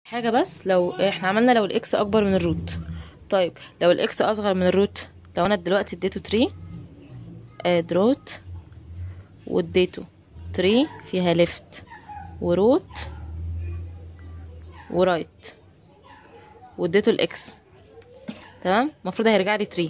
حاجة بس لو احنا عملنا لو الاكس اكبر من الروت طيب لو الاكس اصغر من الروت لو انا دلوقتي اديته تري اد روت واديته تري فيها ليفت وروت ورايت واديته الاكس تمام المفروض هيرجع لي تري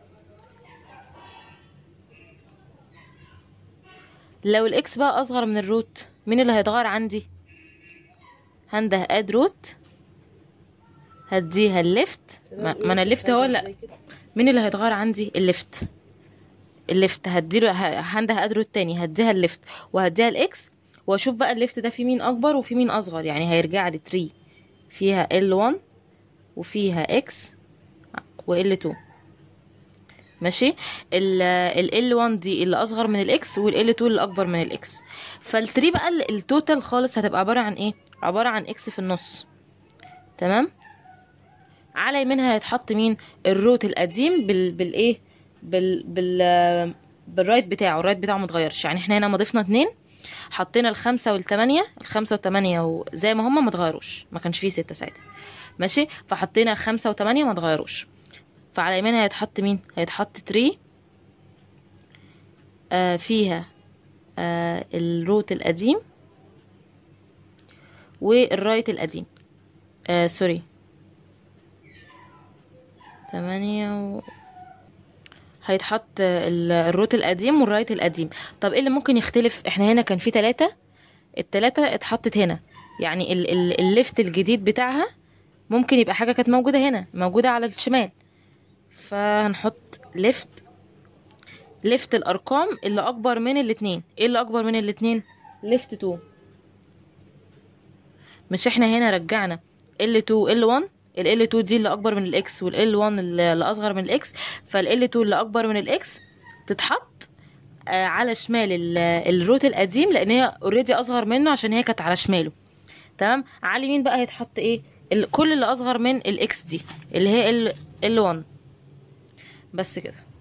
لو الاكس بقى اصغر من الروت مين اللي هيتغير عندي هنده اد روت هديها الليفت ما ما انا الليفت هو لا مين اللي هيتغير عندي الليفت الليفت هديله ه- هنده اد روت تاني هديها الليفت وهديها الاكس واشوف بقى الليفت ده في مين اكبر وفي مين اصغر يعني هيرجع لي 3 فيها ال1 وفيها اكس وال2 ماشي ال ال1 دي اللي اصغر من الاكس والال2 اللي اكبر من الاكس فالتري بقى ال- التوتال خالص هتبقى عباره عن ايه عباره عن اكس في النص تمام على يمينها هيتحط مين الروت القديم بال بالايه بال بال بالرايت بتاعه الرايت بتاعه متغيرش يعني احنا هنا ما ضفنا اتنين حطينا الخمسة والتمانية الخمسة والتمانية وزي ما هما ما اتغيروش ما كانش فيه ستة ساعتها ماشي فحطينا خمسة وتمانية ما اتغيروش فعلى يمينها هيتحط مين هيتحط تري آه فيها آه الروت القديم والرايت القديم آه سوري تمانية و... هيتحط ال- الروت القديم والرايت القديم طب ايه اللي ممكن يختلف احنا هنا كان في تلاتة التلاتة اتحطت هنا يعني ال ال الليفت الجديد بتاعها ممكن يبقى حاجة كانت موجودة هنا موجودة على الشمال فهنحط ليفت ليفت الارقام اللي اكبر من الاتنين ايه اللي اكبر من الاتنين ليفت 2 مش احنا هنا رجعنا L2 L1 ال L2 دي اللي اكبر من الاكس وال L1 اللي اللي اصغر من الاكس فال L2 اللي اكبر من الاكس تتحط آه، على شمال ال- الروت القديم لان هي اوريدي اصغر منه عشان هي كانت على شماله تمام على اليمين بقى هيتحط ايه ال- كل اللي اصغر من الاكس دي اللي هي ال L1 بس كده